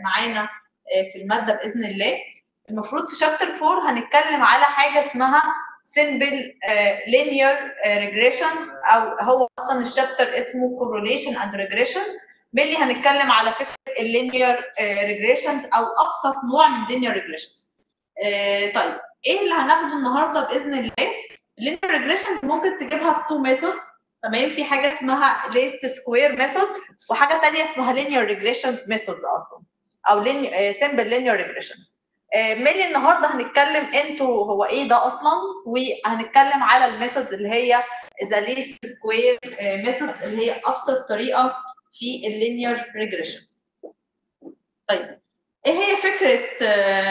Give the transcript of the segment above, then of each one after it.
معانا في الماده باذن الله المفروض في شابتر 4 هنتكلم على حاجه اسمها simple linear regressions او هو اصلا الشابتر اسمه correlation and regression باللي هنتكلم على فكره اللينير ريجريشنز او ابسط نوع من اللينير ريجريشنز طيب ايه اللي هناخده النهارده باذن الله اللينير ريجريشنز ممكن تجيبها بتو ميثودز تمام في حاجه اسمها ليست سكوير ميثود وحاجه ثانيه اسمها linear regressions methods اصلا او simple linear regressions ميلي النهارده هنتكلم انتوا هو ايه ده اصلا وهنتكلم على الميثودز اللي هي ذا ليست سكوير ميثودز اللي هي ابسط طريقه في اللينير ريجريشن طيب ايه هي فكره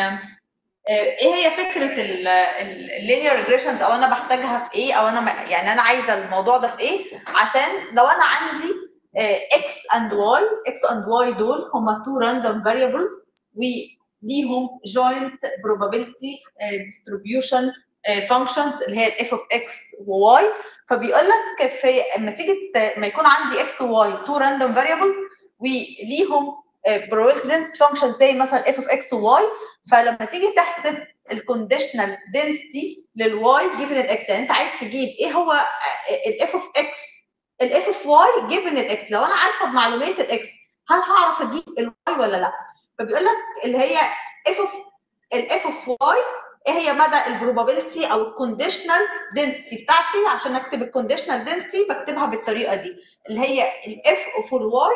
ايه هي فكره اللينير ريجريشنز او انا بحتاجها في ايه او انا يعني انا عايزه الموضوع ده في ايه عشان لو انا عندي اكس اند واي اكس اند واي دول هما تو راندوم فاريبلز وليهم جوينت probability distribution functions اللي هي الاف اوف اكس وواي فبيقول لك في اما تيجي ما يكون عندي اكس وواي تو راندوم فاريبلز وليهم probability density functions زي مثلا اف اوف اكس وواي فلما تيجي تحسب الكونديشنال density للواي جيفن الاكس يعني انت عايز تجيب ايه هو الاف اوف اكس الاف اوف واي جيفن الاكس لو انا عارفه بمعلومات الاكس هل هعرف اجيب الواي ولا لا فبيقول لك اللي هي اف اوف الاف اوف واي ايه هي مدى البروبابيلتي او الكونديشنال density بتاعتي عشان اكتب الكونديشنال density بكتبها بالطريقه دي اللي هي الاف اوف الواي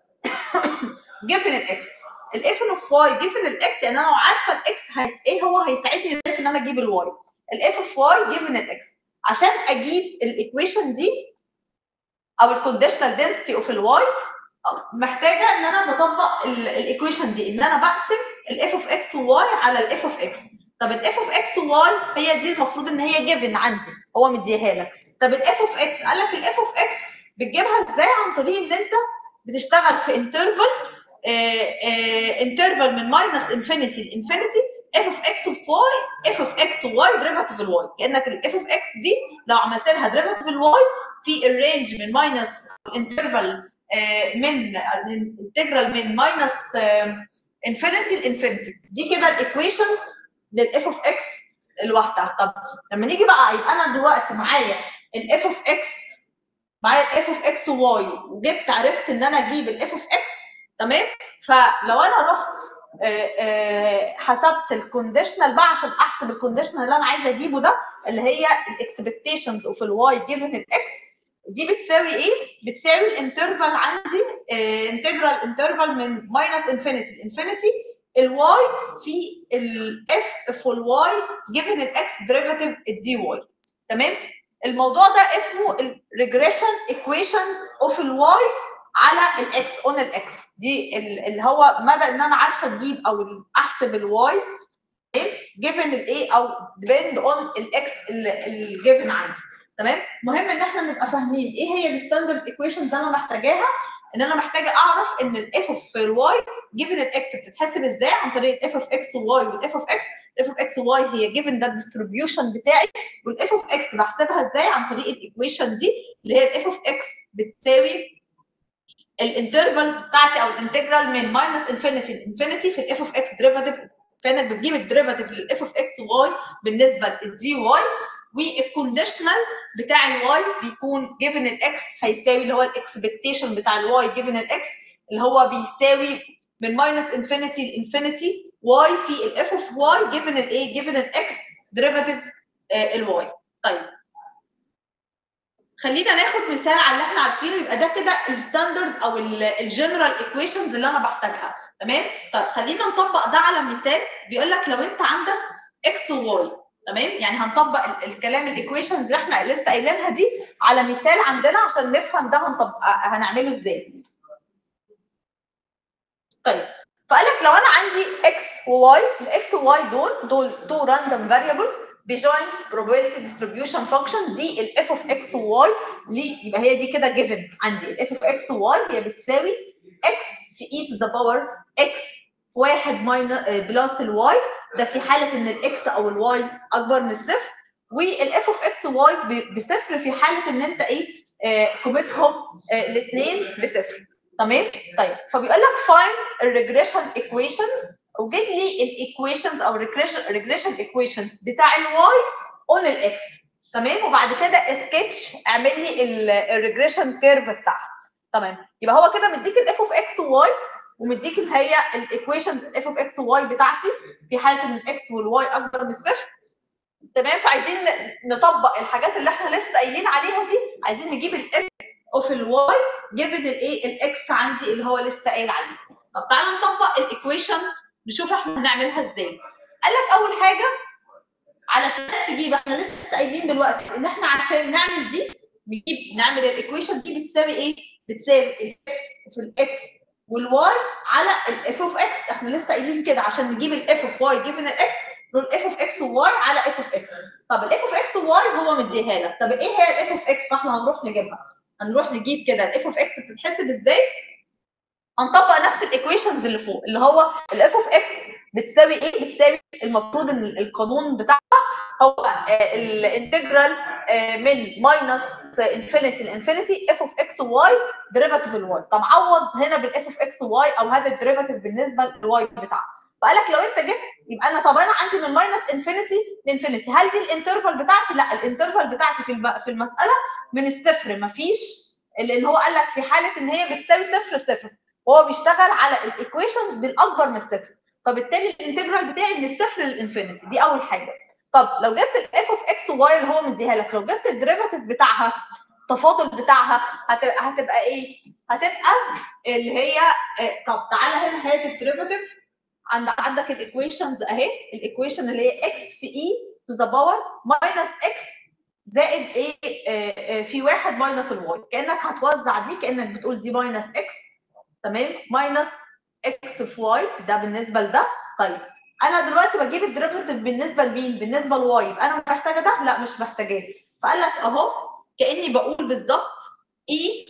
جيفن الاكس الاف اوف واي جيفن الاكس يعني انا لو عارفه الاكس هي... ايه هو هيساعدني ازاي في ان انا اجيب الواي الاف اوف واي جيفن الاكس عشان اجيب الايكويشن دي او الكونديشنال density اوف الواي محتاجه ان انا بطبق الايكويشن دي ان انا بقسم الاف اوف اكس وواي على الاف اوف اكس طب الاف اوف اكس وواي هي دي المفروض ان هي جيفن عندي هو مديها لك طب الاف اوف اكس قال لك الاف اوف اكس بتجيبها ازاي عن طريق ان انت بتشتغل في انترفال انترفال من ماينس انفينيتي لانفينيتي اف اوف اكس اوف واي اف اوف اكس وواي ديريفاتيف الواي كانك الاف اوف اكس دي لو عملت لها ديريفاتيف الواي في الرينج من ماينس انترفال من انتجرال من ماينس انفينيتي لانفينيتي دي كده الايكويشنز للاف اوف اكس لوحدها طب لما نيجي بقى يبقى انا دلوقتي معايا الاف اوف اكس معايا الاف اوف اكس وواي وجبت عرفت ان انا اجيب الاف اوف اكس تمام فلو انا رحت آآ آآ حسبت الكونديشنال بقى عشان احسب الكونديشنال اللي انا عايزه اجيبه ده اللي هي الاكسبكتيشنز اوف الواي جيفن الاكس دي بتساوي ايه؟ بتساوي الانترفال عندي انتجرال انترفال من ماينس انفينيتي انفينيتي الواي في الاف في الواي جيفن الاكس ديريفاتيف الدي واي تمام؟ الموضوع ده اسمه الريجريشن ايكويشنز اوف الواي على الاكس اون الاكس دي اللي هو مدى ان انا عارفه اجيب او احسب الواي جيفن الايه او ديبند اون الاكس الجيفن عندي تمام مهم ان احنا نبقى فاهمين ايه هي الستاندرد ايكويشنز اللي انا محتاجاها ان انا محتاجه اعرف ان الاف اوف الواي جيفن الاكس بتتحسب ازاي عن طريق الاف اوف اكس وواي والاف اوف اكس الاف اوف اكس وواي هي جيفن ده الديستريبيوشن بتاعي والاف اوف اكس بحسبها ازاي عن طريق الايكويشن دي اللي هي الاف اوف اكس بتساوي الانترفالز بتاعتي او الانتجرال من ماينس انفينيتي لانفينيتي في الاف اوف اكس ديريفاتيف كانك بتجيب الديريفاتيف للاف اوف اكس واي بالنسبه للدي واي والكونديشنال بتاع الواي بيكون جيفن الاكس هيساوي اللي هو الاكسبكتيشن بتاع الواي جيفن الاكس اللي هو بيساوي من ماينس انفينيتي لانفينيتي واي في الاف اوف واي جيفن الايه جيفن الاكس ديريفاتيف الواي طيب خلينا ناخد مثال على اللي احنا عارفينه يبقى ده كده الستاندرد او الجنرال ايكويشنز اللي انا بحتاجها تمام طيب خلينا نطبق ده على مثال بيقول لك لو انت عندك اكس وواي تمام يعني هنطبق الكلام الايكويشنز اللي احنا لسه قايلينها دي على مثال عندنا عشان نفهم ده هنطبق هنعمله ازاي طيب فقال لك لو انا عندي اكس وواي الاكس وواي دول دول تو راندوم فاريبلز بجوينت probability distribution function دي الاف اوف اكس وواي يبقى هي دي كده جيفن عندي الاف اوف اكس وواي هي بتساوي اكس في اي تو ذا باور اكس في 1 ماينس بلس الواي ده في حاله ان الاكس او الواي اكبر من الصفر والاف اوف اكس وواي بصفر في حاله ان انت ايه آه قيمتهم آه الاثنين بصفر تمام طيب فبيقول لك find الريجريشن equations وجيب لي الايكويشنز او ريجريشن equations بتاع الواي اون الاكس تمام وبعد كده سكتش اعمل لي الريجريشن كيرف بتاعها تمام يبقى هو كده مديك الاف اوف اكس وواي ومديك اللي هي الايكويشنز الاف اوف اكس وواي بتاعتي في حاله ان الاكس والواي اكبر من الصفر تمام فعايزين نطبق الحاجات اللي احنا لسه قايلين عليها دي عايزين نجيب الاف اوف الواي جيفن الايه الاكس عندي اللي هو لسه قايل عليه طب تعالى نطبق الايكويشن نشوف احنا هنعملها ازاي قال لك اول حاجه علشان تجيب احنا لسه قايلين دلوقتي ان احنا عشان نعمل دي نجيب نعمل الايكويشن دي بتساوي ايه؟ بتساوي الاف في الاكس والواي على الاف اوف اكس احنا لسه قايلين كده عشان نجيب الاف اوف واي جيفن الاكس نقول اف اوف اكس وواي على اف اوف اكس طب الاف اوف اكس وواي هو مديها لك طب ايه هي الاف اوف اكس فاحنا هنروح نجيبها هنروح نجيب كده الاف اوف اكس بتتحسب ازاي هنطبق نفس الايكويشنز اللي فوق اللي هو الاف اوف اكس بتساوي ايه بتساوي المفروض ان القانون بتاعها هو الانتجرال من ماينس انفينيتي لانفينيتي اف اوف اكس واي ديريفاتيف الواي طب عوض هنا بالاف اوف اكس واي او هذا الديريفاتيف بالنسبه للواي بتاعها فقال لك لو انت جبت يبقى انا طب انا عندي من ماينس انفينيتي لانفينيتي هل دي الانترفال بتاعتي؟ لا الانترفال بتاعتي في في المساله من الصفر مفيش اللي هو قال لك في حاله ان هي بتساوي صفر صفر وهو بيشتغل على الايكويشنز بالاكبر من الصفر فبالتالي الانتجرال بتاعي من الصفر للانفينيتي دي اول حاجه طب لو جبت الاف اوف اكس واي اللي هو مديها لك لو جبت الديريفاتيف بتاعها التفاضل بتاعها هتبقى هتبقى ايه؟ هتبقى اللي هي طب تعالى هنا هات الديريفاتيف عند عندك الايكويشنز اهي الايكويشن اللي هي اكس في اي تو ذا باور ماينس اكس زائد ايه في واحد ماينس الواي كانك هتوزع دي كانك بتقول دي ماينس اكس تمام ماينس اكس في واي ده بالنسبه لده طيب انا دلوقتي بجيب الديريفيتيف بالنسبه لمين؟ بالنسبه لواي يبقى انا محتاجه ده؟ لا مش محتاجاه فقال لك اهو كاني بقول بالظبط اي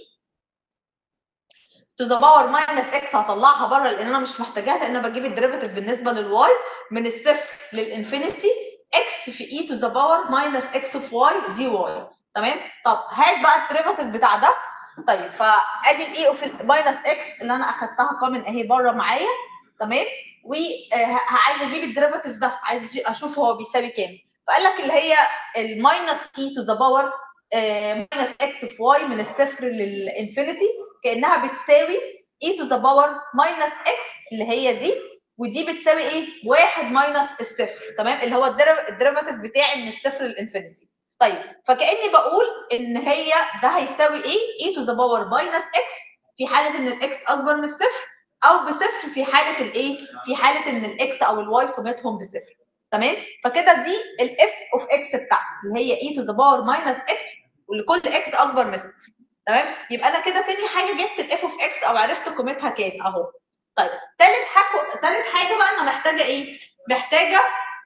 تو ذا باور ماينس اكس هطلعها بره لان انا مش محتاجاها لان انا بجيب الديريفيتيف بالنسبه للواي من الصفر للانفينيتي اكس في اي تو ذا باور ماينس اكس في واي دي واي تمام؟ طب هات بقى الديريفيتيف بتاع ده طيب فادي الاي اوف ماينس اكس اللي انا اخدتها كومن اهي بره معايا تمام وعايز اجيب الديريفاتيف ده عايز اشوف هو بيساوي كام فقال لك اللي هي الماينس اي تو ذا باور ماينس اكس في واي من الصفر للانفينيتي كانها بتساوي اي تو ذا باور ماينس اكس اللي هي دي ودي بتساوي ايه؟ واحد ماينس الصفر تمام اللي هو الديريفاتيف بتاعي من الصفر للانفينيتي طيب فكاني بقول ان هي ده هيساوي ايه؟ اي تو ذا باور ماينس اكس في حاله ان الاكس اكبر من الصفر او بصفر في حاله الايه؟ في حاله ان الاكس او الواي قيمتهم بصفر تمام؟ فكده دي الاف اوف اكس بتاعتي اللي هي اي تو ذا باور ماينس اكس ولكل اكس اكبر من صفر تمام؟ يبقى انا كده تاني حاجه جبت الاف اوف اكس او عرفت قيمتها كام اهو طيب تالت حاجه تالت حاجه بقى انا محتاجه ايه؟ محتاجه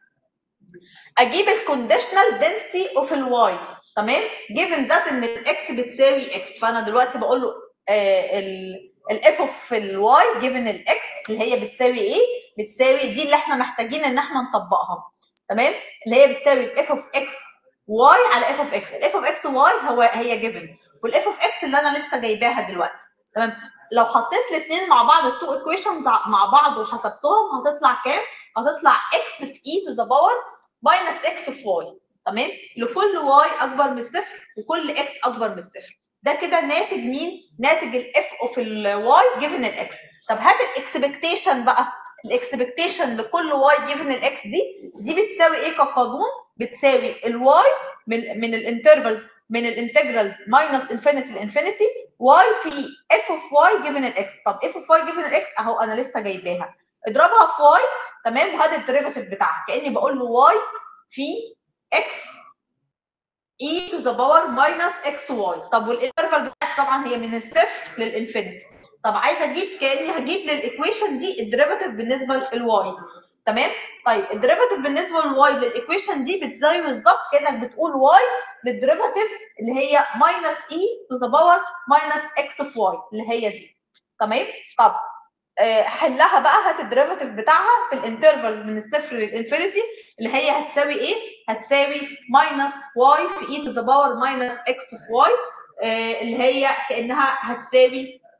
اجيب الكونديشنال دنسيتي اوف الواي تمام؟ جيفن ذات ان الاكس بتساوي اكس فانا دلوقتي بقول له آه الاف اوف الواي جيفن الاكس اللي هي بتساوي ايه؟ بتساوي دي اللي احنا محتاجين ان احنا نطبقها تمام؟ اللي هي بتساوي الاف اوف اكس واي على اف اوف اكس، الاف اوف اكس واي هو هي جيفن والاف اوف اكس اللي انا لسه جايباها دلوقتي تمام؟ لو حطيت الاثنين مع بعض التو ايكويشنز مع بعض وحسبتهم هتطلع كام؟ هتطلع اكس في اي تو ذا باور ماينس اكس في واي تمام؟ لكل واي اكبر من الصفر وكل اكس اكبر من الصفر ده كده ناتج مين؟ ناتج الاف اوف الواي جيفن الاكس طب هات الاكسبكتيشن بقى الاكسبكتيشن لكل واي جيفن الاكس دي دي بتساوي ايه كقانون؟ بتساوي الواي من من الانترفلز من الانتجرالز ماينس انفينيتي لانفينيتي واي في اف اوف واي جيفن الاكس طب اف اوف واي جيفن الاكس اهو انا لسه جايباها اضربها في واي تمام وهذا الديريفاتيف بتاعها كاني بقول له واي في اكس اي تو ذا باور ماينس اكس واي طب والانترفال بتاعتي طبعا هي من الصفر للانفينيتي طب عايزه اجيب كاني هجيب للايكويشن دي الديريفاتيف بالنسبه للواي تمام طيب الديريفاتيف بالنسبه للواي للايكويشن دي بتساوي بالظبط كانك بتقول واي للديريفاتيف اللي هي ماينس اي تو ذا باور ماينس اكس في واي اللي هي دي تمام طب حلها بقى هات الديريفاتيف بتاعها في الانترفلز من الصفر للانفينيتي اللي هي هتساوي ايه؟ هتساوي ماينس واي في اي تو ذا باور ماينس اكس في واي اللي هي كانها هتساوي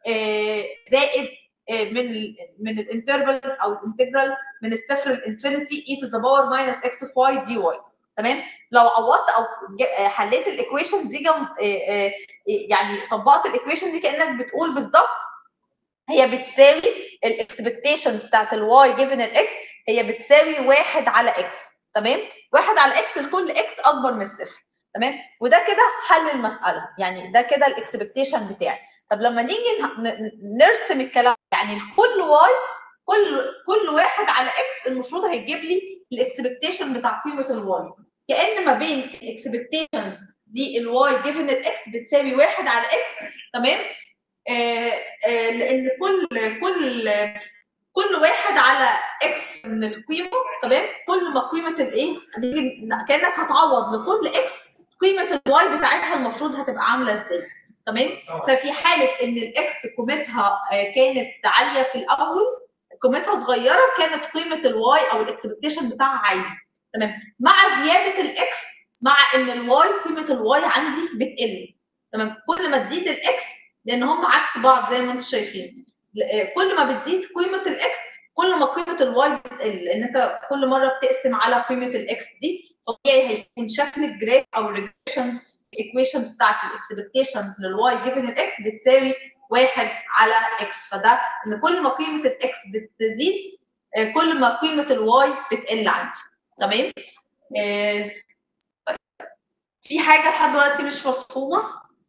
آه، زائد آه، من ال من الانترفلز او الانتجرال من الصفر للانفينيتي اي تو ذا باور ماينس اكس اوف واي دي واي تمام لو عوضت او ج- آه، حليت الايكويشن دي جم... آه، آه، يعني طبقت الايكويشن دي كانك بتقول بالظبط هي بتساوي الاكسبكتيشنز بتاعت الواي جيفن الاكس هي بتساوي واحد على اكس تمام واحد على اكس لكل اكس اكبر من الصفر تمام وده كده حل المساله يعني ده كده الاكسبكتيشن بتاعي طب لما نيجي ن- ن- نرسم الكلام يعني لكل واي كل كل واحد على اكس المفروض هيجيب لي الاكسبكتيشن بتاع قيمه الواي كان ما بين الاكسبكتيشنز دي الواي جيفن الاكس بتساوي واحد على اكس تمام آه آه لان كل كل كل واحد على اكس من القيمه تمام كل ما قيمه الايه هتيجي- كانك هتعوض لكل اكس قيمه الواي بتاعتها المفروض هتبقى عامله ازاي تمام ففي حاله ان الاكس قيمتها آه، كانت عاليه في الاول قيمتها صغيره كانت قيمه الواي او الاكسبكتيشن بتاعها عالي تمام مع زياده الاكس مع ان الواي قيمه الواي عندي بتقل تمام كل ما تزيد الاكس لان هم عكس بعض زي ما انتم شايفين ل- كل ما بتزيد قيمه الاكس كل ما قيمه الواي بتقل لان انت كل مره بتقسم على قيمه الاكس دي طبيعي هيكون شكل الجراف او الريجريشنز الايكويشنز بتاعت الاكسبكتيشنز للواي جيفن الاكس بتساوي واحد على اكس فده ان كل ما قيمه الاكس بتزيد آه، كل ما قيمه الواي بتقل عندي تمام آه، طيب. في حاجه لحد دلوقتي مش مفهومه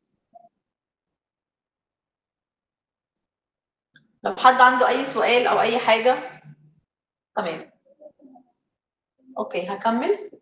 لو حد عنده اي سؤال او اي حاجه تمام اوكي هكمل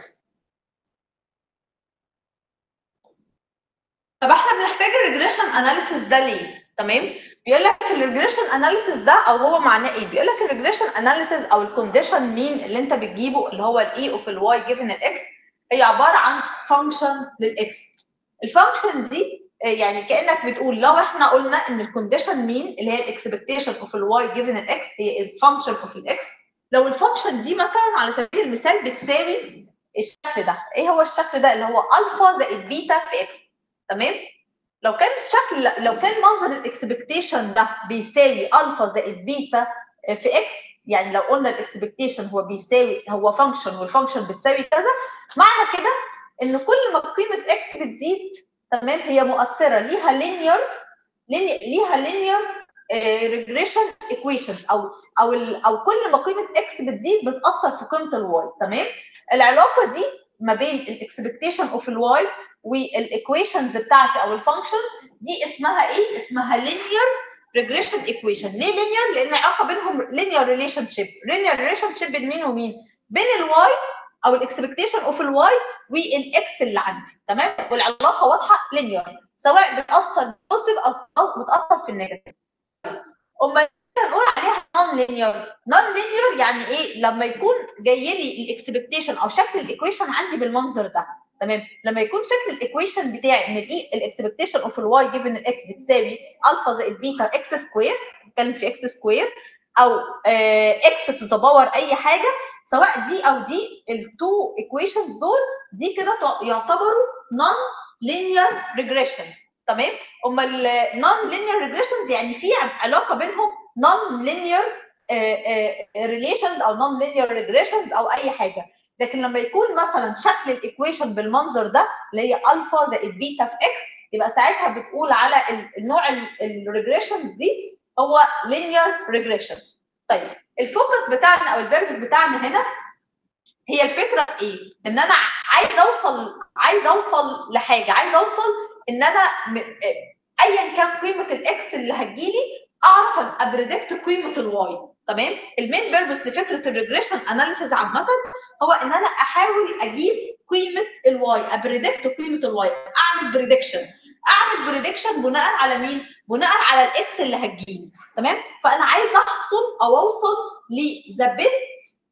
طب احنا بنحتاج الريجريشن اناليسيس ده ليه تمام بيقول لك الريجريشن اناليسيس ده او هو معناه ايه بيقول لك الريجريشن اناليسيس او الكونديشن مين اللي انت بتجيبه اللي هو الاي اوف الواي جيفن الاكس هي عباره عن فانكشن للاكس الفانكشن دي آه، يعني كانك بتقول لو احنا قلنا ان الكونديشن مين اللي هي الاكسبكتيشن اوف الواي جيفن الاكس هي از فانكشن اوف الاكس لو الفانكشن دي مثلا على سبيل المثال بتساوي الشكل ده ايه هو الشكل ده اللي هو الفا زائد بيتا في اكس تمام لو كان الشكل لو كان منظر الاكسبكتيشن ده بيساوي الفا زائد بيتا في اكس يعني لو قلنا الاكسبكتيشن هو بيساوي هو فانكشن والفانكشن بتساوي كذا معنى كده ان كل ما قيمه اكس بتزيد تمام هي مؤثره ليها لينير ليها لينير ريجريشن ايكويشنز او او ال- او كل ما قيمه اكس بتزيد بتاثر في قيمه الواي تمام العلاقه دي ما بين الاكسبكتيشن اوف الواي والايكويشنز بتاعتي او الفانكشنز دي اسمها ايه؟ اسمها linear regression equation ليه linear؟ لان العلاقه بينهم linear relationship linear relationship بين مين ومين؟ بين الواي او الاكسبكتيشن اوف الواي والاكس اللي عندي تمام؟ والعلاقه واضحه linear سواء بتاثر بوزيتيف او بتاثر في النيجاتيف امال هنقول عليها نون لينير نون لينير يعني ايه لما يكون جاي لي الاكسبكتيشن او شكل الايكويشن عندي بالمنظر ده تمام لما يكون شكل الايكويشن بتاعي ان الاي الاكسبكتيشن اوف الواي جيفن الاكس بتساوي الفا زائد بيتا اكس سكوير بتكلم في اكس سكوير او اكس تو ذا باور اي حاجه سواء دي او دي التو ايكويشنز دول دي كده تع- يعتبروا نون لينير ريجريشنز تمام امال نون لينير ريجريشنز يعني في علاقه بينهم نون لينير ريليشنز او نون لينير ريجريشنز او اي حاجه لكن لما يكون مثلا شكل الايكويشن بالمنظر ده اللي هي الفا زائد بيتا في اكس يبقى ساعتها بتقول على ال- النوع الريجريشنز دي هو linear ريجريشنز طيب الفوكس بتاعنا او البيربس بتاعنا هنا هي الفكره في ايه؟ ان انا عايز اوصل عايز اوصل لحاجه عايز اوصل ان انا م... ايا كان قيمه الاكس اللي هتجيلي اعرف ابريدكت قيمه الواي تمام المين بيربس لفكره الريجريشن اناليسيز عامه هو ان انا احاول اجيب قيمه الواي ابريدكت قيمه الواي اعمل بريدكشن اعمل بريدكشن بناء على مين بناء على الاكس اللي هتجيلي تمام فانا عايز احصل او اوصل لذا بيست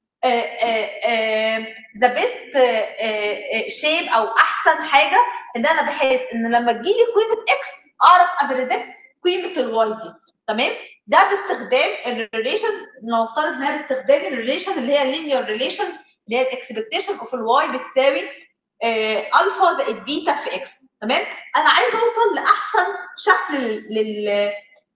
ذا بيست شيب او احسن حاجه ان انا بحيث ان لما تجيلي قيمه اكس اعرف ابريدكت قيمه الواي دي تمام ده باستخدام الريليشنز نفترض انها باستخدام الريليشن اللي هي اللينير ريليشنز اللي هي الاكسبكتيشن اوف الواي بتساوي الفا زائد بيتا في اكس تمام انا عايز اوصل لاحسن شكل لل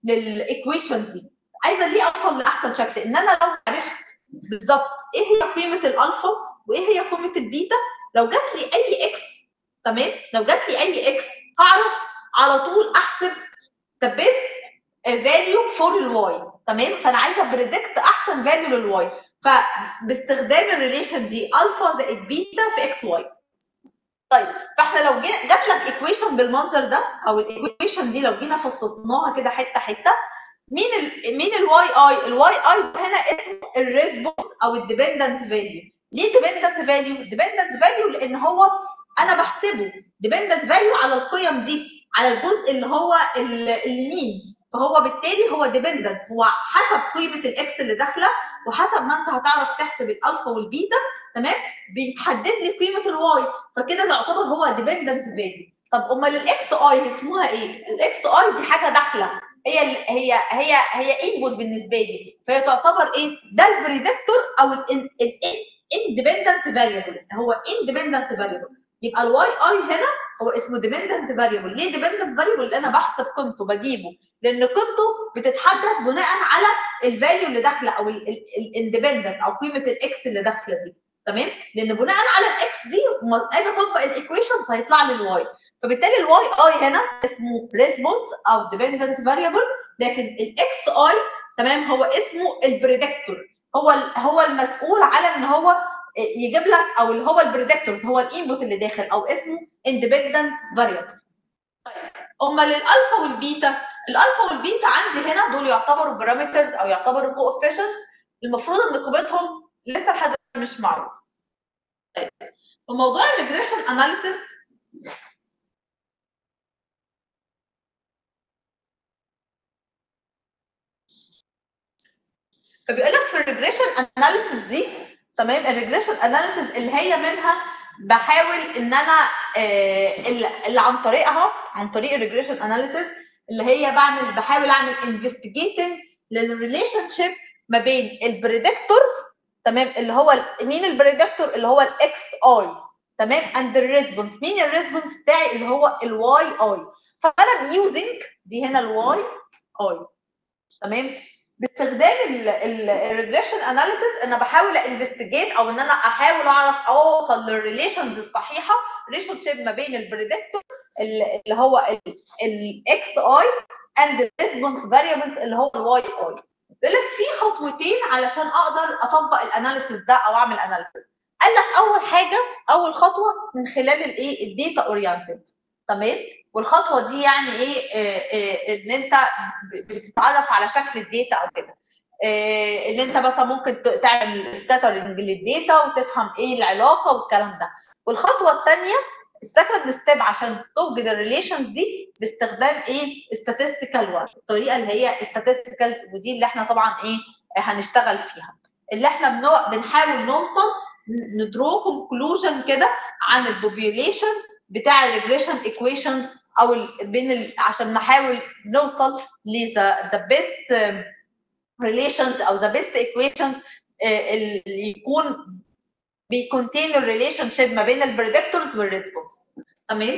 للايكويشن دي عايزه ليه اوصل لاحسن شكل ان انا لو عرفت بالظبط ايه هي قيمه الالفا وايه هي قيمه البيتا لو جات لي اي اكس تمام لو جات لي اي اكس هعرف على طول احسب ذا بيست فاليو فور الواي تمام فانا عايزه بريدكت احسن فاليو للواي فباستخدام الريليشن دي الفا زائد بيتا في اكس واي طيب فاحنا لو جي- جات لك ايكويشن بالمنظر ده او الايكويشن دي لو جينا فصصناها كده حته حته مين ال مين الواي اي الواي اي هنا اسمه الريسبونس او الديبندنت فاليو ليه ديبندنت فاليو ديبندنت فاليو لان هو انا بحسبه ديبندنت فاليو على القيم دي على الجزء اللي هو ال- اليمين فهو بالتالي هو ديبندنت هو حسب قيمه الاكس اللي داخله وحسب ما انت هتعرف تحسب الالفا والبيتا تمام بيتحدد لي قيمه الواي فكده يعتبر هو ديبندنت فاليو طب امال الاكس اي اسمها ايه؟ الاكس اي دي حاجه داخله هي ال- هي هي هي انبوت بالنسبه لي فهي تعتبر ايه؟ ده البريدكتور او الاندبندنت فاريبل هو اندبندنت فاريبل يبقى الواي اي هنا هو اسمه ديبندنت فاريبل ليه ديبندنت فاريبل؟ لان انا بحسب قيمته بجيبه لان قيمته بتتحدد بناء على الفاليو اللي داخله او الاندبندنت او قيمه الاكس اللي داخله دي تمام لان بناء على الاكس دي لما اجي اطبق الايكويشنز هيطلع لي الواي فبالتالي الواي اي هنا اسمه ريسبونس او ديبندنت فاريبل لكن الاكس اي تمام هو اسمه البريدكتور هو ال- هو المسؤول على ان هو يجيب لك او اللي هو البريدكتور هو الانبوت اللي داخل او اسمه اندبندنت فاريبل طيب امال الالفا والبيتا الالفا والبيتا عندي هنا دول يعتبروا بارامترز او يعتبروا كوفيشنتس المفروض ان قيمتهم لسه لحد دلوقتي مش معروف طيب في موضوع الريجريشن اناليسيس فبيقول لك في الريجريشن اناليسيس دي تمام الريجريشن اناليسيس اللي هي منها بحاول ان انا آه، اللي اللي عن طريقها عن طريق الريجريشن اناليسيس اللي هي بعمل بحاول اعمل انفستيجيتنج للريليشن شيب ما بين البريدكتور تمام اللي هو ال- مين البريدكتور اللي هو الاكس اي تمام اند الريسبونس مين الريسبونس بتاعي اللي هو الواي اي فانا بيوزنج دي هنا الواي اي تمام باستخدام الريجريشن اناليسيس انا بحاول انفستيجيت او ان انا احاول اعرف اوصل للريليشنز الصحيحه ريليشن شيب ما بين البريدكتور اللي هو الاكس اي اند الريسبونس فاريبلز اللي هو الواي اي بيقول لك في خطوتين علشان اقدر اطبق الاناليسيس ده او اعمل اناليسيس قال لك اول حاجه اول خطوه من خلال الايه الداتا اورينتد تمام والخطوه دي يعني ايه آه، آه، ان انت ب- بتتعرف على شكل الداتا او كده آه، ان انت مثلا ممكن ت- تعمل سكاترنج للداتا وتفهم ايه العلاقه والكلام ده والخطوه الثانيه السكند ستيب عشان توجد الريليشنز دي باستخدام ايه statistical الطريقه اللي هي statistical ودي اللي احنا طبعا ايه هنشتغل فيها اللي احنا بنو... بنحاول نوصل ندرو كونكلوجن كده عن البوبيوليشنز بتاع الريجريشن ايكويشنز او ال... بين ال... عشان نحاول نوصل لذا ذا بيست ريليشنز او ذا بيست ايكويشنز اللي يكون بيكونتين الريليشن شيب ما بين البريدكتورز والريسبونس تمام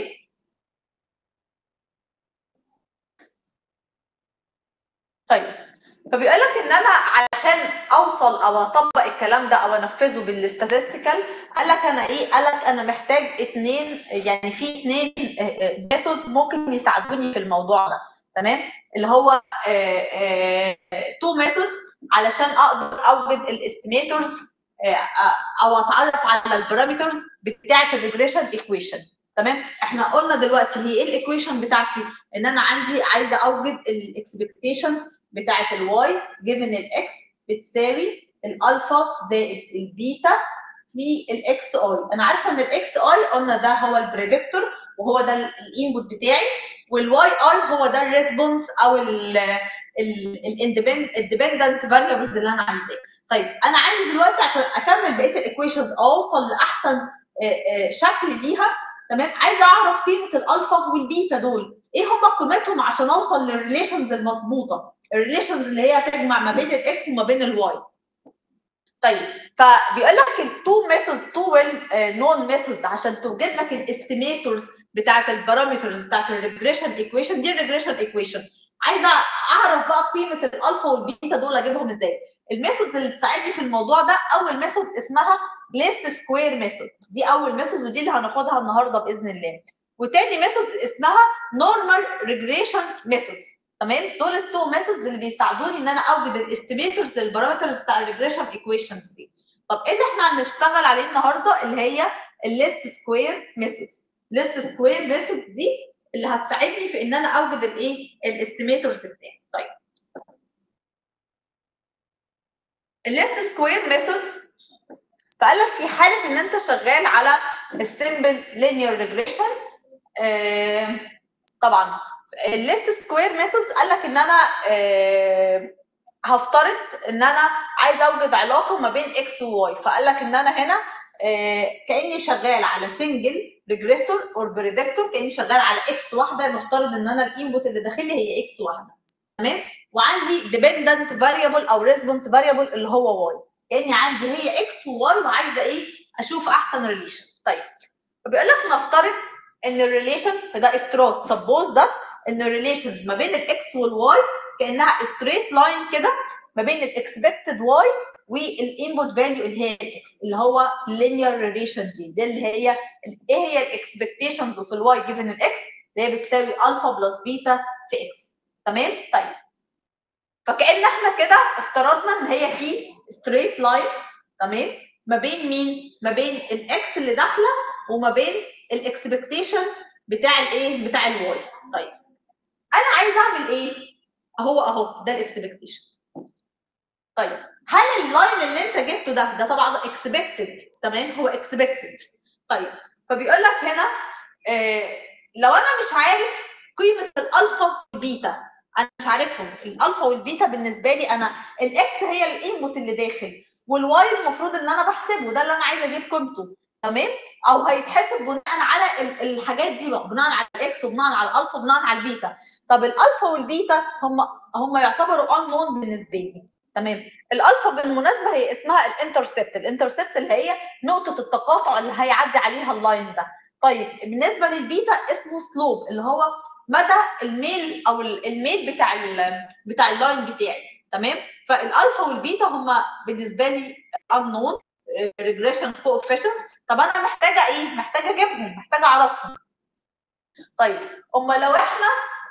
طيب فبيقول لك ان انا علشان اوصل او اطبق الكلام ده او انفذه بالستاتستيكال قال لك انا ايه قال لك انا محتاج اتنين يعني في اتنين ميثودز ممكن يساعدوني في الموضوع ده تمام اللي هو تو ميثودز علشان اقدر اوجد الاستيميتورز او اتعرف على البارامترز بتاعه الريجريشن ايكويشن تمام احنا قلنا دلوقتي هي ايه الايكويشن بتاعتي ان انا عندي عايزه اوجد الاكسبكتيشنز بتاعه الواي جيفن الاكس بتساوي الالفا زائد البيتا في الاكس اي انا عارفه ان الاكس اي قلنا ده هو البريدكتور وهو ده الانبوت بتاعي والواي اي هو ده الريسبونس او الاندبندنت فاريبلز اللي انا عايزاه طيب انا عندي دلوقتي عشان اكمل بقيه الايكويشنز اوصل لاحسن شكل ليها تمام عايزه اعرف قيمه الالفا والبيتا دول ايه هم قيمتهم عشان اوصل للريليشنز المظبوطه الريليشنز اللي هي تجمع ما بين الاكس وما بين الواي طيب فبيقول لك التو ميثودز تو ويل نون ميثودز عشان توجد لك الاستيميتورز بتاعت البارامترز بتاعت الريجريشن ايكويشن دي الريجريشن ايكويشن عايزه اعرف بقى قيمه الالفا والبيتا دول اجيبهم ازاي الميثود اللي تساعدني في الموضوع ده اول ميثود اسمها ليست سكوير ميثود دي اول ميثود ودي اللي هناخدها النهارده باذن الله وتاني ميثود اسمها نورمال ريجريشن ميثودز تمام دول التو ميثودز اللي بيساعدوني ان انا اوجد الاستيميتورز للبارامترز بتاع الريجريشن ايكويشنز دي طب ايه اللي احنا هنشتغل عليه النهارده اللي هي الليست سكوير ميثودز ليست سكوير ميثودز دي اللي هتساعدني في ان انا اوجد الايه الاستيميتورز بتاعي طيب الليست سكوير ميثودز فقال لك في حاله ان انت شغال على السمبل لينير ريجريشن طبعا الليست سكوير ميثودز قال لك ان انا آه هفترض ان انا عايز اوجد علاقه ما بين اكس وواي فقال لك ان انا هنا آه كاني شغال على سنجل ريجريسور اور بريدكتور كاني شغال على اكس واحده نفترض ان انا الانبوت اللي داخلي هي اكس واحده تمام وعندي ديبندنت فاريبل او ريسبونس فاريبل اللي هو واي كاني عندي هي اكس وواي وعايزه ايه اشوف احسن ريليشن طيب فبيقول لك نفترض ان الريليشن فده افتراض سبوز ده ان الريليشنز ما بين الاكس والواي كانها ستريت لاين كده ما بين الاكسبكتد واي والانبوت فاليو اللي هي الاكس اللي هو اللينير ريليشن دي دي اللي هي ايه هي الاكسبكتيشنز اوف الواي جيفن الاكس اللي هي بتساوي الفا بلس بيتا في اكس تمام طيب فكان احنا كده افترضنا ان هي في ستريت لاين تمام ما بين مين ما بين الاكس اللي داخله وما بين الاكسبكتيشن بتاع الايه بتاع الواي طيب انا عايز اعمل ايه اهو اهو ده الاكسبكتيشن طيب هل اللاين اللي انت جبته ده ده طبعا اكسبكتد تمام هو اكسبكتد طيب فبيقول لك هنا آه لو انا مش عارف قيمه الالفا والبيتا انا مش عارفهم الالفا والبيتا بالنسبه لي انا الاكس هي الانبوت اللي داخل والواي المفروض ان انا بحسبه ده اللي انا عايزه اجيب قيمته تمام او هيتحسب بناء على الحاجات دي بقى بناء على الاكس وبناء على الالفا وبناء على البيتا طب الالفا والبيتا هم هم يعتبروا انون بالنسبه لي تمام الالفا بالمناسبه هي اسمها الانترسبت الانترسبت اللي هي نقطه التقاطع اللي هيعدي عليها اللاين ده طيب بالنسبه للبيتا اسمه سلوب اللي هو مدى الميل او الميل بتاع بتاع اللاين بتاعي تمام فالالفا والبيتا هم بالنسبه لي unknown regression coefficients طب انا محتاجه ايه محتاجه اجيبهم محتاجه اعرفهم طيب اما لو احنا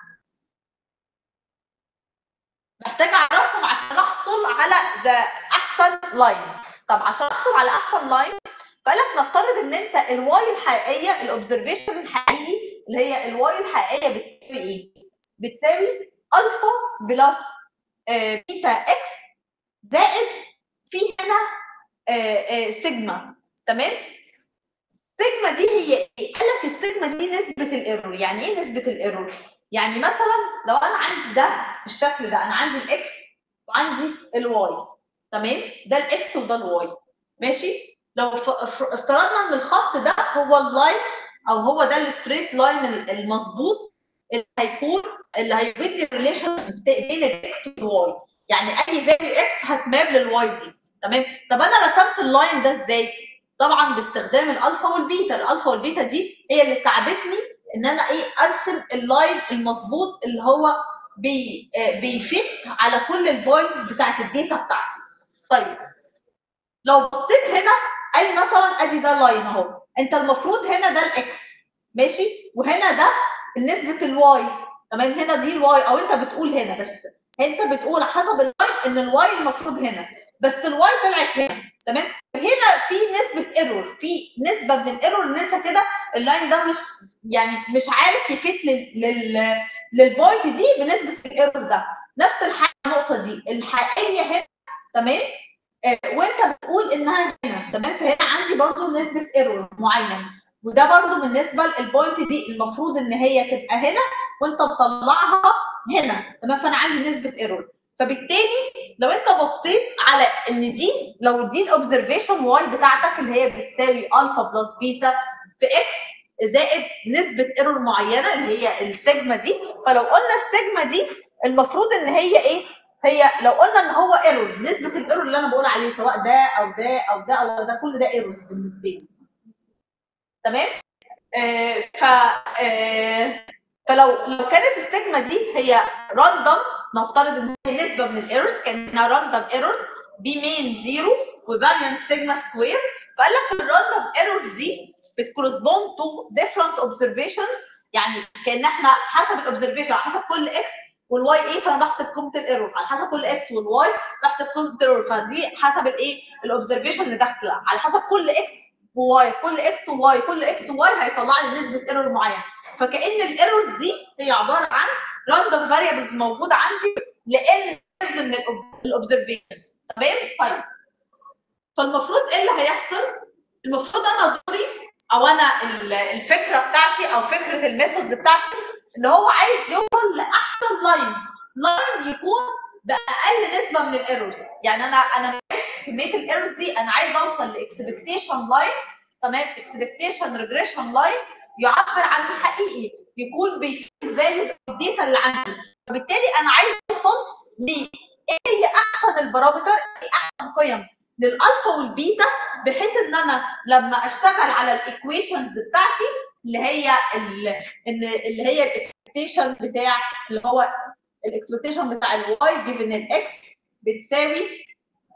محتاجه اعرفهم عشان احصل على ذا احسن لاين طب عشان احصل على احسن لاين فقال لك نفترض ان انت الواي الحقيقيه الاوبزرفيشن الحقيقي اللي هي الواي الحقيقيه بتساوي ايه؟ بتساوي الفا بلس آه بيتا اكس زائد في هنا آه آه سيجما تمام؟ السيجما دي هي ايه؟ قال لك السيجما دي نسبه الايرور، يعني ايه نسبه الايرور؟ يعني مثلا لو انا عندي ده بالشكل ده انا عندي الاكس وعندي الواي تمام؟ ده الاكس وده الواي ماشي؟ لو افترضنا ان الخط ده هو اللاين او هو ده الستريت لاين المظبوط اللي هيكون اللي هيوجد لي الريليشن بين الاكس والواي يعني اي فاليو اكس هتماب للواي دي تمام طب انا رسمت اللاين ده ازاي طبعا باستخدام الالفا والبيتا الالفا والبيتا دي هي اللي ساعدتني ان انا ايه ارسم اللاين المظبوط اللي هو بي بيفت على كل البوينتس بتاعت الداتا بتاعتي طيب لو بصيت هنا قال مثلا ادي ده لاين اهو انت المفروض هنا ده الاكس ماشي وهنا ده بالنسبه الواي تمام هنا دي الواي او انت بتقول هنا بس انت بتقول حسب اللاين ان الواي المفروض هنا بس الواي طلعت هنا تمام هنا في نسبه ايرور في نسبه من الايرور ان انت كده اللاين ده مش يعني مش عارف يفيت لل, لل... للبوينت دي بنسبه الايرور ده نفس الحاجه النقطه دي الحقيقيه هنا تمام آه وانت بتقول انها هنا تمام فهنا عندي برضو نسبه ايرور معين وده برضو بالنسبه للبوينت دي المفروض ان هي تبقى هنا وانت مطلعها هنا تمام فانا عندي نسبه ايرور فبالتالي لو انت بصيت على ان دي لو دي الاوبزرفيشن واي بتاعتك اللي هي بتساوي الفا بلس بيتا في اكس زائد نسبه ايرور معينه اللي هي السيجما دي فلو قلنا السيجما دي المفروض ان هي ايه هي لو قلنا ان هو ايرور نسبه الايرور اللي انا بقول عليه سواء ده او ده او ده او ده كل ده ايرورز بالنسبه لي تمام آه ف آه فلو لو كانت السيجما دي هي راندوم نفترض ان هي نسبه من الايرورز كانها راندوم ايرورز بمين زيرو وفاريانس سيجما سكوير فقال لك الراندوم ايرورز دي بتكورسبوند تو ديفرنت اوبزرفيشنز يعني كان احنا حسب الاوبزرفيشن على حسب كل اكس والواي ايه فانا بحسب قيمه الايرور على حسب كل اكس والواي بحسب قيمه الايرور فدي حسب الايه الاوبزرفيشن اللي داخله على حسب كل اكس وواي كل اكس وواي كل اكس وواي هيطلع لي نسبه ايرور معين فكان الايرورز دي هي عباره عن راندوم فاريبلز موجوده عندي لان من الاوبزرفيشنز تمام طيب فالمفروض ايه اللي هيحصل المفروض انا دوري او انا الفكره بتاعتي او فكره الميثودز بتاعتي ان هو عايز يوصل لاحسن لاين لاين يكون باقل نسبه من الايرورز يعني انا انا كميه الايرورز دي انا عايز اوصل لاكسبكتيشن لاين تمام اكسبكتيشن ريجريشن لاين يعبر عن الحقيقي يكون بيفيد فاليوز الداتا اللي عندي فبالتالي انا عايز اوصل ل ايه هي احسن البارامتر ايه احسن قيم للالفا والبيتا بحيث ان انا لما اشتغل على الايكويشنز بتاعتي اللي هي اللي هي الاكسبكتيشن بتاع اللي هو الاكسبكتيشن بتاع الواي جيفن الاكس بتساوي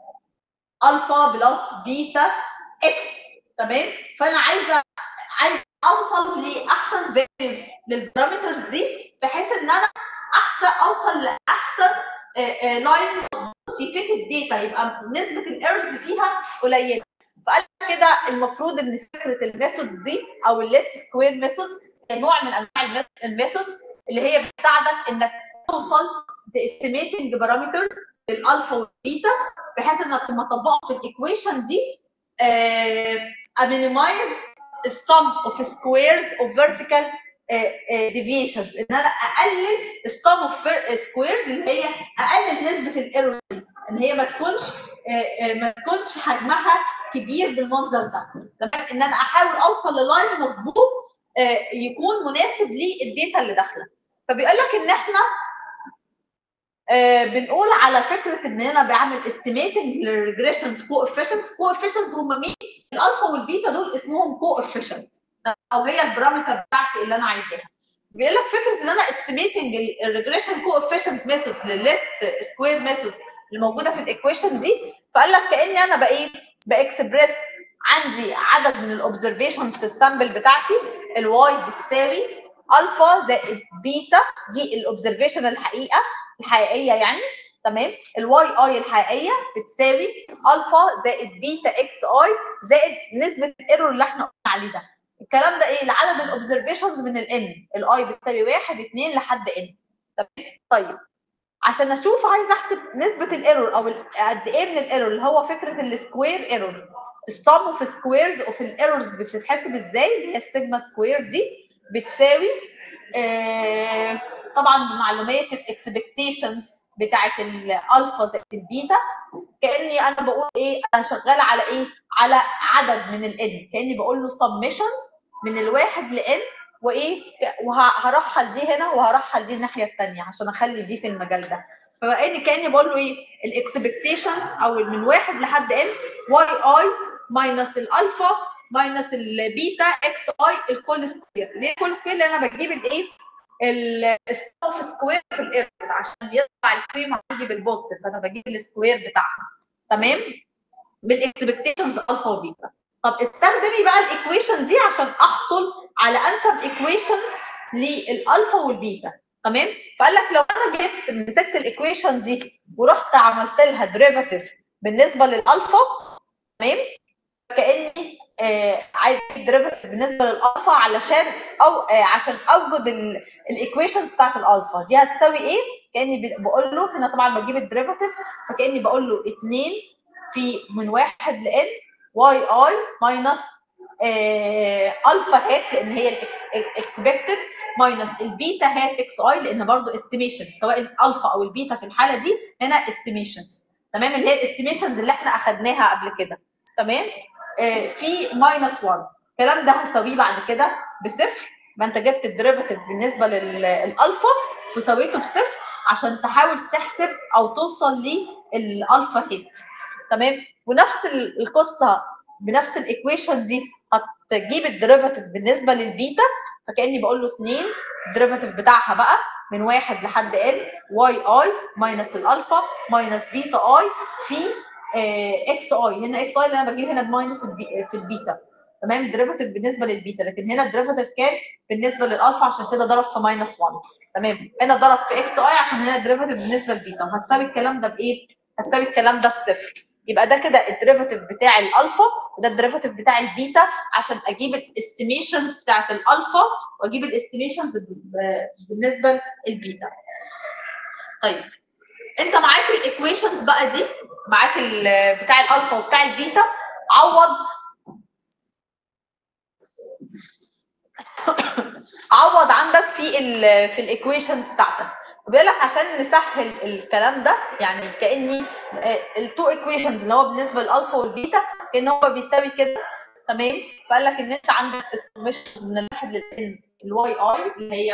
الفا بلس بيتا اكس تمام فانا عايزه عايز اوصل لاحسن فاليوز للبارامترز دي بحيث ان انا احسن اوصل لاحسن لاين يفيت الداتا يبقى نسبه الايرز فيها قليله فقال كده المفروض ان فكره الميثودز دي او الليست سكوير ميثودز نوع من انواع الميثودز اللي هي بتساعدك انك توصل لاستيميتنج بارامتر للالفا والبيتا بحيث انك لما تطبقهم في الايكويشن دي امينيمايز السم اوف سكويرز اوف فيرتيكال ديفيشنز ان انا اقلل السم اوف سكويرز اللي هي اقلل نسبه الايرور دي ان هي ما تكونش ما تكونش حجمها كبير بالمنظر ده تمام ان انا احاول اوصل للاين مظبوط يكون مناسب للداتا اللي داخله فبيقول لك ان احنا بنقول على فكره ان انا بعمل استيميتنج للريجريشنز كو افيشنز كو افيشنز هم مين؟ الالفا والبيتا دول اسمهم كو افيشنت او هي البارامتر بتاعتي اللي انا عايزاها بيقول لك فكره ان انا استيميتنج الريجريشن كو افيشنز ميثودز للليست سكوير ميثودز اللي موجوده في الايكويشن دي فقال لك كاني انا بايه باكسبريس عندي عدد من الاوبزرفيشنز في السامبل بتاعتي الواي بتساوي الفا زائد بيتا دي الاوبزرفيشن الحقيقه الحقيقيه يعني تمام الواي اي الحقيقيه بتساوي الفا زائد بيتا اكس اي زائد نسبه الايرور اللي احنا قلنا عليه ده الكلام ده ايه لعدد الاوبزرفيشنز من الان الاي بتساوي 1 2 لحد ان تمام طيب عشان اشوف عايز احسب نسبه الايرور او قد ايه من الايرور اللي هو فكره السكوير ايرور السم اوف سكويرز اوف الايرورز بتتحسب ازاي اللي هي السيجما سكوير دي بتساوي آه طبعا بمعلومات الاكسبكتيشنز بتاعت الالفا زائد البيتا كاني انا بقول ايه انا شغاله على ايه على عدد من الان كاني بقول له سمشنز من الواحد لان وايه وهرحل دي هنا وهرحل دي الناحيه الثانيه عشان اخلي دي في المجال ده فبقاني كاني بقول له ايه الاكسبكتيشنز او من واحد لحد ان واي اي ماينس الالفا ماينس البيتا اكس اي الكل سكوير ليه الكل سكوير لان انا بجيب الايه الستوف سكوير في الايرز عشان يطلع القيمه عندي بالبوزيتيف فانا بجيب السكوير بتاعها تمام بالاكسبكتيشنز الفا وبيتا طب استخدمي بقى الايكويشن دي عشان احصل على انسب ايكويشنز للالفا والبيتا تمام فقال لك لو انا جبت مسكت الايكويشن دي ورحت عملت لها ديريفاتيف بالنسبه للالفا تمام كاني آه عايز ديريفاتيف بالنسبه للالفا علشان او آه عشان اوجد الايكويشنز بتاعت الالفا دي هتساوي ايه كاني بقول له هنا طبعا بجيب الديريفاتيف فكاني بقول له 2 في من 1 لان واي اي ماينس الفا هات لان هي الاكسبكتد ماينس البيتا هات اكس اي لان برضه استيميشن سواء الالفا او البيتا في الحاله دي هنا استيميشنز تمام اللي هي الاستيميشنز اللي احنا اخدناها قبل كده تمام آه في ماينس 1 الكلام ده هساويه بعد كده بصفر ما انت جبت الديريفاتيف بالنسبه للالفا وسويته بصفر عشان تحاول تحسب او توصل للالفا هيت تمام ونفس القصه بنفس الايكويشن دي هتجيب الديريفاتيف بالنسبه للبيتا فكاني بقول له 2 الديريفاتيف بتاعها بقى من واحد لحد ال واي اي ماينس الالفا ماينس بيتا اي في اكس اي هنا اكس اي اللي انا بجيب هنا بماينس البي في البيتا تمام الديريفاتيف بالنسبه للبيتا لكن هنا الديريفاتيف كان بالنسبه للالفا عشان كده ضرب في ماينس 1 تمام هنا ضرب في اكس اي عشان هنا الديريفاتيف بالنسبه للبيتا وهتساوي الكلام ده بايه؟ هتساوي الكلام ده بصفر يبقى ده كده الديريفاتيف بتاع الالفا وده الديريفاتيف بتاع البيتا عشان اجيب الاستيميشنز بتاعت الالفا واجيب الاستيميشنز بالنسبه للبيتا طيب انت معاك الايكويشنز بقى دي معاك بتاع الالفا وبتاع البيتا عوض عوض عندك في ال في الايكويشنز بتاعتك بيقول لك عشان نسهل الكلام ده يعني كاني التو ايكويشنز اللي هو بالنسبه للالفا والبيتا ان هو بيساوي كده تمام فقال لك ان انت عندك السمشنز من الواحد للان الواي اي اللي هي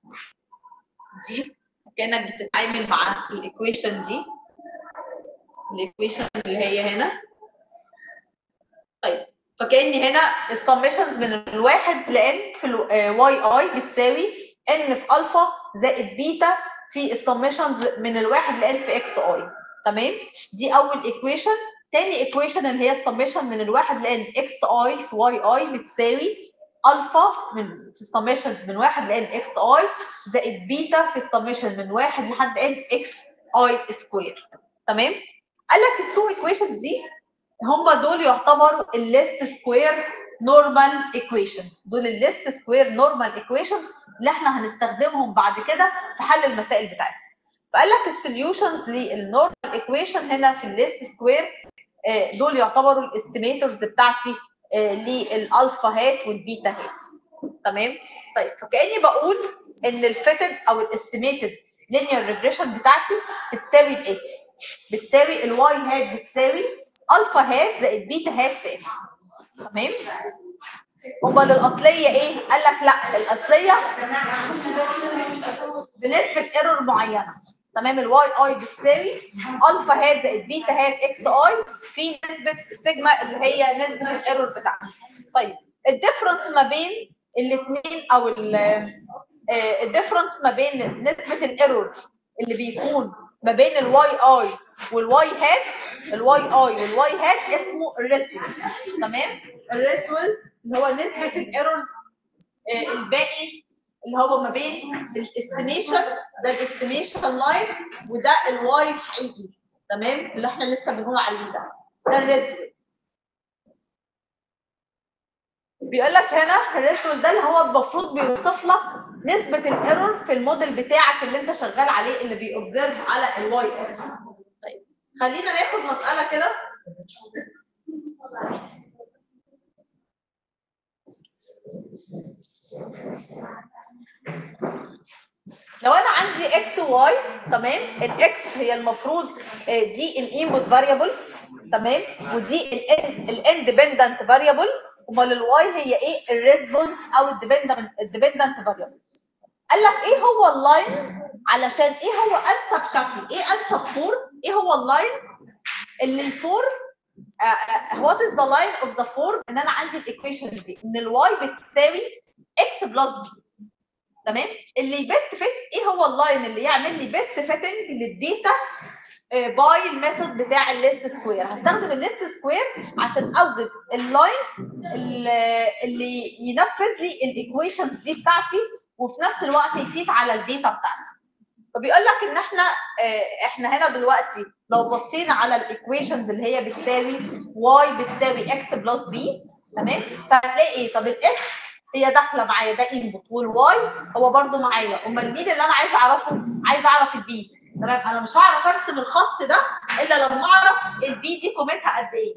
دي كانك بتتعامل مع الايكويشن دي الايكويشن اللي هي هنا طيب فكاني هنا السمشنز من الواحد لان في الواي اي بتساوي ان في الفا زائد بيتا في السمشنز من الواحد لان في اكس اي تمام دي اول ايكويشن تاني ايكويشن اللي هي السمشن من الواحد لان اكس اي في واي اي بتساوي الفا من في السمشنز من واحد لان اكس اي زائد بيتا في السمشن من واحد لحد ان اكس اي سكوير تمام قال لك التو ايكويشنز دي هم دول يعتبروا الليست سكوير نورمال ايكويشنز دول الليست سكوير نورمال ايكويشنز اللي احنا هنستخدمهم بعد كده في حل المسائل بتاعتنا فقال لك السوليوشنز للنورمال ايكويشن هنا في الليست سكوير دول يعتبروا الاستيميتورز بتاعتي للالفا هات والبيتا هات تمام طيب فكاني بقول ان الفيتد او الاستيميتد لينير ريجريشن بتاعتي بتساوي الاتي بتساوي الواي هات بتساوي الفا هات زائد بيتا هات في اكس تمام امال الاصليه ايه قال لك لا الاصليه بنسبه ايرور معينه تمام الواي اي بتساوي الفا هات زائد بيتا هات اكس اي في نسبه السيجما اللي هي نسبه الايرور بتاعتي طيب الديفرنس ما بين الاثنين او الديفرنس ما بين نسبه الايرور اللي بيكون ما بين الواي اي والواي هات الواي اي والواي هات اسمه الريسيدوال تمام الريسيدوال اللي هو نسبه الايرورز الباقي اللي هو ما بين الاستيميشن ده الاستيميشن لاين وده الواي الحقيقي تمام اللي احنا لسه بنقول عليه ده ده الريسيدوال بيقول لك هنا الريسيدوال ده اللي هو المفروض بيوصف لك نسبه الايرور في الموديل بتاعك اللي انت شغال عليه اللي بيوبزرف على الواي اي طيب خلينا ناخد مساله كده لو انا عندي اكس وواي تمام الاكس هي المفروض دي الانبوت فاريبل تمام ودي الاندبندنت فاريبل امال الواي هي ايه الريسبونس او الديبندنت الديبندنت فاريبل قال لك ايه هو اللاين علشان ايه هو انسب شكل ايه انسب فور ايه هو اللاين اللي الفور وات از ذا لاين اوف ذا فور ان انا عندي الايكويشن دي ان الواي بتساوي اكس بلس بي تمام اللي بيست فيت ايه هو اللاين اللي يعمل لي بيست فيتنج للديتا باي الميثود بتاع الليست سكوير هستخدم الليست سكوير عشان اوجد اللاين اللي ينفذ لي الايكويشنز دي بتاعتي وفي نفس الوقت يفيد على الداتا بتاعتي فبيقول لك ان احنا احنا هنا دلوقتي لو بصينا على الايكويشنز اللي هي بتساوي واي بتساوي اكس بلس بي تمام فهتلاقي ايه طب الاكس هي داخله معايا ده انبوت والواي هو برده معايا امال مين اللي انا عايزه اعرفه عايزه اعرف البي تمام انا مش هعرف ارسم الخط ده الا لما اعرف البي دي قيمتها قد ايه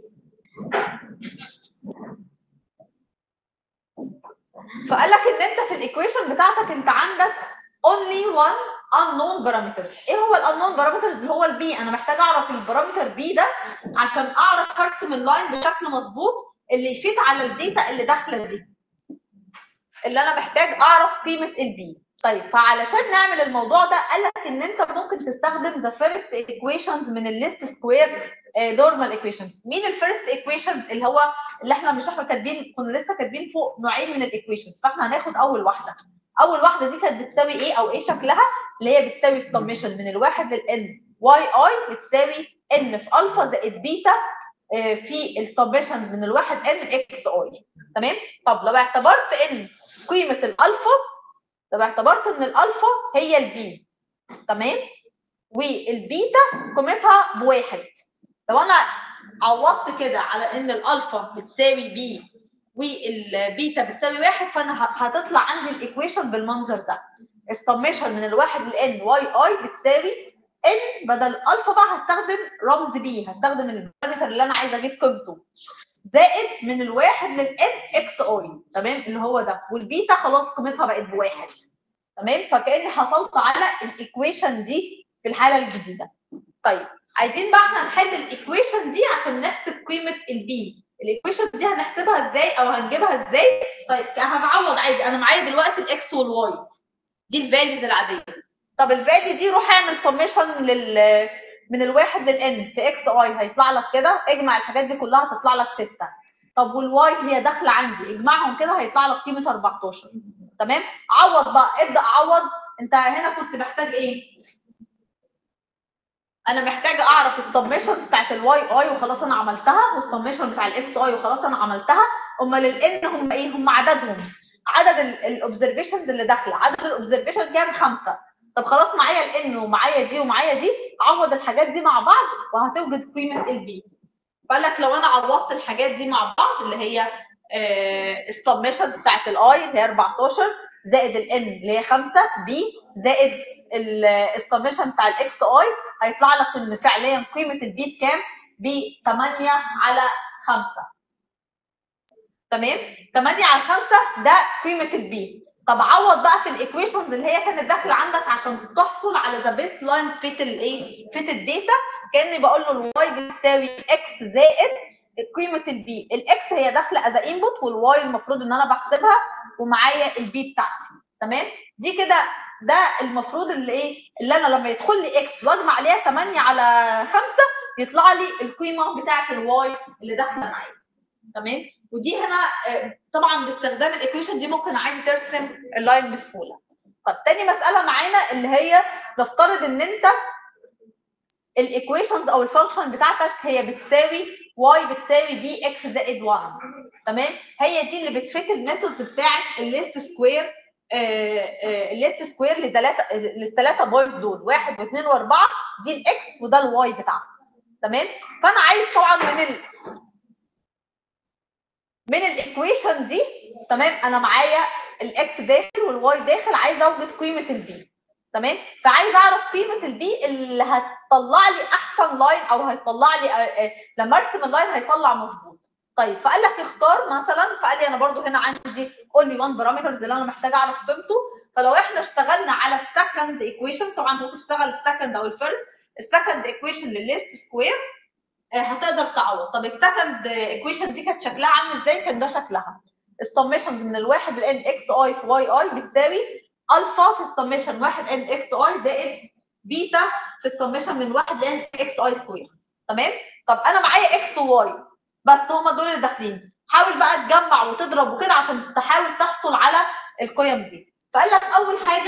فقال لك ان انت في الايكويشن بتاعتك انت عندك only one unknown parameters ايه هو الانون بارامترز اللي هو البي انا محتاج اعرف البارامتر بي ده عشان اعرف ارسم اللاين بشكل مظبوط اللي يفيد على الداتا اللي داخله دي اللي انا محتاج اعرف قيمه البي طيب فعلشان نعمل الموضوع ده قال لك ان انت ممكن تستخدم ذا فيرست ايكويشنز من الليست سكوير نورمال ايكويشنز مين الفيرست ايكويشنز اللي هو اللي احنا مش احنا كاتبين كنا لسه كاتبين فوق نوعين من الايكويشنز فاحنا هناخد اول واحده اول واحده دي كانت بتساوي ايه او ايه شكلها اللي هي بتساوي السمشن من الواحد للان واي اي بتساوي ان في الفا زائد بيتا آه، في السمشنز من الواحد ان اكس اي تمام طب لو اعتبرت ان قيمه الالفا لو اعتبرت ان الالفا هي البي تمام والبيتا قيمتها بواحد لو انا عوضت كده على ان الالفا بتساوي بي والبيتا بتساوي واحد فانا ه- هتطلع عندي الايكويشن بالمنظر ده السميشن من الواحد لان واي اي بتساوي ان بدل الفا بقى هستخدم رمز بي هستخدم البارامتر اللي انا عايزه اجيب قيمته زائد من الواحد للان اكس اي تمام اللي هو ده والبيتا خلاص قيمتها بقت بواحد تمام فكاني حصلت على الايكويشن دي في الحاله الجديده طيب عايزين بقى احنا نحل الايكويشن دي عشان نحسب قيمه البي الايكويشن دي هنحسبها ازاي او هنجيبها ازاي طيب هنعوض عادي انا معايا دلوقتي الاكس والواي دي الفاليوز العاديه طب الفاليو دي روح اعمل سميشن لل من الواحد للان في اكس اي هيطلع لك كده اجمع الحاجات دي كلها هتطلع لك 6 طب والواي هي داخله عندي اجمعهم كده هيطلع لك قيمه 14 تمام عوض بقى ابدا عوض انت هنا كنت محتاج ايه انا محتاجه اعرف السبمشنز بتاعت الواي اي وخلاص انا عملتها والسبمشن بتاع الاكس اي وخلاص انا عملتها امال الان هم ايه هم عددهم عدد الاوبزرفيشنز اللي داخله عدد الاوبزرفيشن كام خمسه طب خلاص معايا الان ومعايا دي ومعايا دي عوض الحاجات دي مع بعض وهتوجد قيمه البي فقال لك لو انا عوضت الحاجات دي مع بعض اللي هي السبمشنز بتاعت الاي اللي هي 14 زائد الان اللي هي 5 بي زائد السبمشن بتاع الاكس اي هيطلع لك ان فعليا قيمه البي بكام؟ ب 8 على 5 تمام؟ 8 على 5 ده قيمه البي طب عوض بقى في الايكويشنز اللي هي كانت داخله عندك عشان تحصل على ذا بيست لاين فيت الايه؟ فيت الداتا كاني بقول له الواي بتساوي اكس زائد قيمه البي الاكس هي داخله از انبوت والواي المفروض ان انا بحسبها ومعايا البي بتاعتي تمام دي كده ده المفروض اللي ايه اللي انا لما يدخل لي اكس واجمع عليها 8 على 5 يطلع لي القيمه بتاعه الواي اللي داخله معايا تمام ودي هنا طبعا باستخدام الايكويشن دي ممكن عادي ترسم اللاين بسهوله طب تاني مساله معانا اللي هي نفترض ان انت الايكويشنز او الفانكشن بتاعتك هي بتساوي واي بتساوي بي اكس زائد 1 تمام هي دي اللي بتفيت الميثودز بتاعت الليست سكوير الليست سكوير لثلاثه للثلاثه بوينت دول واحد واثنين واربعه دي الاكس وده الواي بتاعها تمام فانا عايز طبعا من ال من الايكويشن دي تمام انا معايا الاكس داخل والواي داخل عايز اوجد قيمه البي تمام فعايز اعرف قيمه البي اللي هتطلع لي احسن لاين او هيطلع لي لما ارسم اللاين هيطلع مظبوط طيب فقال لك اختار مثلا فقال لي انا برضو هنا عندي اونلي 1 بارامترز اللي انا محتاجه اعرف قيمته فلو احنا اشتغلنا على السكند ايكويشن طبعا ممكن تشتغل السكند او الفيرست السكند ايكويشن للليست سكوير هتقدر تعوض طب السكند ايكويشن دي كانت شكلها عامل ازاي كان ده شكلها السمشنز من الواحد لان اكس اي في واي اي بتساوي الفا في السمشن واحد ان اكس اي زائد بيتا في السمشن من واحد لان اكس اي سكوير تمام طب انا معايا اكس وواي بس هما دول اللي داخلين حاول بقى تجمع وتضرب وكده عشان تحاول تحصل على القيم دي فقال لك اول حاجه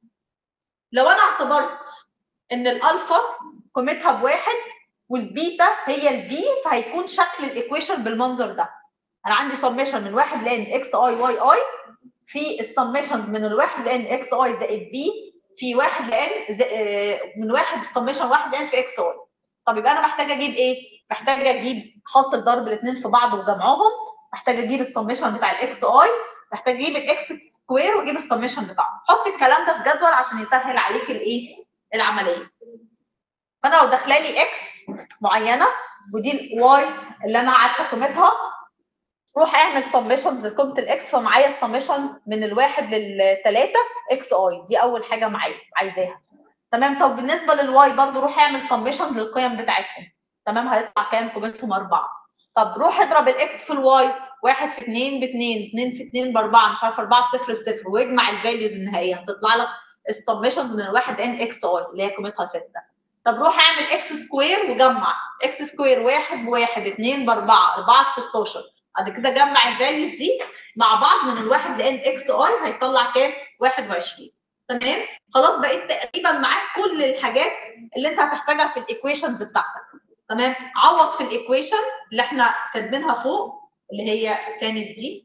لو انا اعتبرت ان الالفا قيمتها بواحد والبيتا هي البي فهيكون شكل الايكويشن بالمنظر ده انا عندي سميشن من واحد لان اكس اي واي اي في السميشنز من الواحد لان اكس اي زائد بي في واحد لان من واحد السميشن واحد لان في اكس اي طب يبقى انا محتاجه اجيب ايه؟ محتاجه اجيب حاصل ضرب الاثنين في بعض وجمعهم محتاجه اجيب السميشن بتاع الاكس اي محتاجه اجيب الاكس سكوير واجيب السميشن بتاعه حط الكلام ده في جدول عشان يسهل عليك الايه؟ العمليه فانا لو داخله لي اكس معينه ودي الواي اللي انا عارفه قيمتها روح اعمل سميشنز لقيمه الاكس فمعايا السميشن من الواحد للثلاثه اكس اي دي اول حاجه معايا عايزاها تمام طب بالنسبه للواي برضو روح اعمل سميشن للقيم بتاعتهم تمام هيطلع كام قيمتهم اربعه طب روح اضرب الاكس في الواي واحد في اثنين باثنين اثنين في اثنين باربعه مش عارفه اربعه في صفر في صفر واجمع الفاليوز النهائيه هتطلع لك السميشنز من الواحد ان اكس اي اللي هي قيمتها سته طب روح اعمل اكس سكوير وجمع اكس سكوير واحد بواحد اثنين باربعه اربعه في 16 بعد كده جمع الفاليوز دي مع بعض من الواحد لان اكس اي هيطلع كام 21 تمام خلاص بقيت تقريبا معاك كل الحاجات اللي انت هتحتاجها في الايكويشنز بتاعتك تمام عوض في الايكويشن اللي احنا كاتبينها فوق اللي هي كانت دي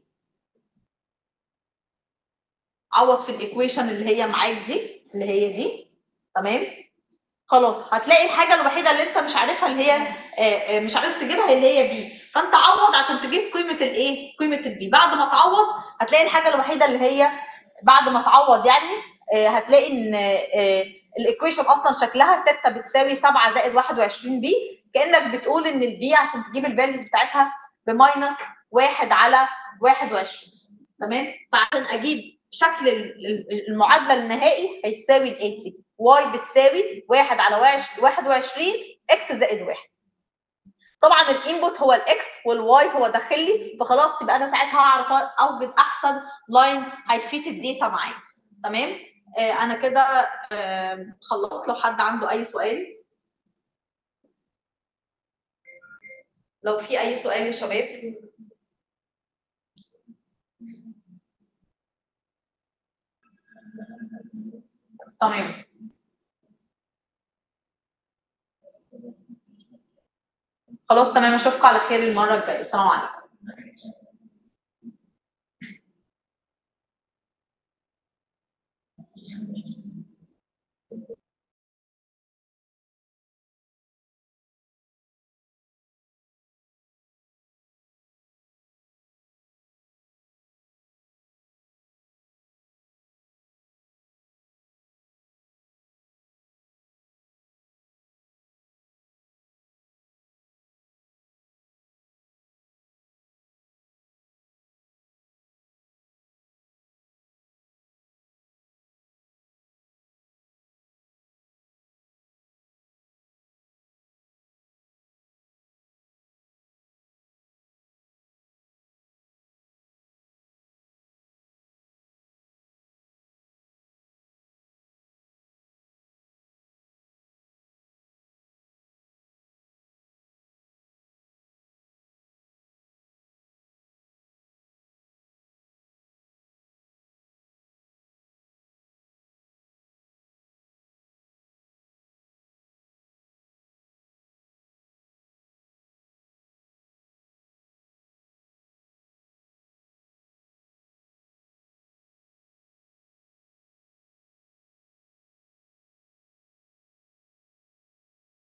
عوض في الايكويشن اللي هي معاك دي اللي هي دي تمام خلاص هتلاقي الحاجه الوحيده اللي انت مش عارفها اللي هي آه، آه، مش عارف تجيبها اللي هي بي فانت عوض عشان تجيب قيمه الايه قيمه البي بعد ما تعوض هتلاقي الحاجه الوحيده اللي هي بعد ما تعوض يعني آه، هتلاقي ان الايكويشن اصلا شكلها 6 بتساوي 7 زائد 21 بي كانك بتقول ان البي عشان تجيب الفاليوز بتاعتها بماينس 1 على 21 تمام فعشان اجيب شكل ال- ال- المعادله النهائي هيساوي الاتي واي بتساوي 1 على 21 اكس زائد 1 طبعا الانبوت هو الاكس والواي هو داخل لي فخلاص يبقى انا ساعتها هعرف اوجد احسن لاين هيفيت الداتا معايا تمام آه انا كده آه خلصت لو حد عنده اي سؤال لو في اي سؤال يا شباب تمام خلاص تمام اشوفكم على خير المره الجايه السلام عليكم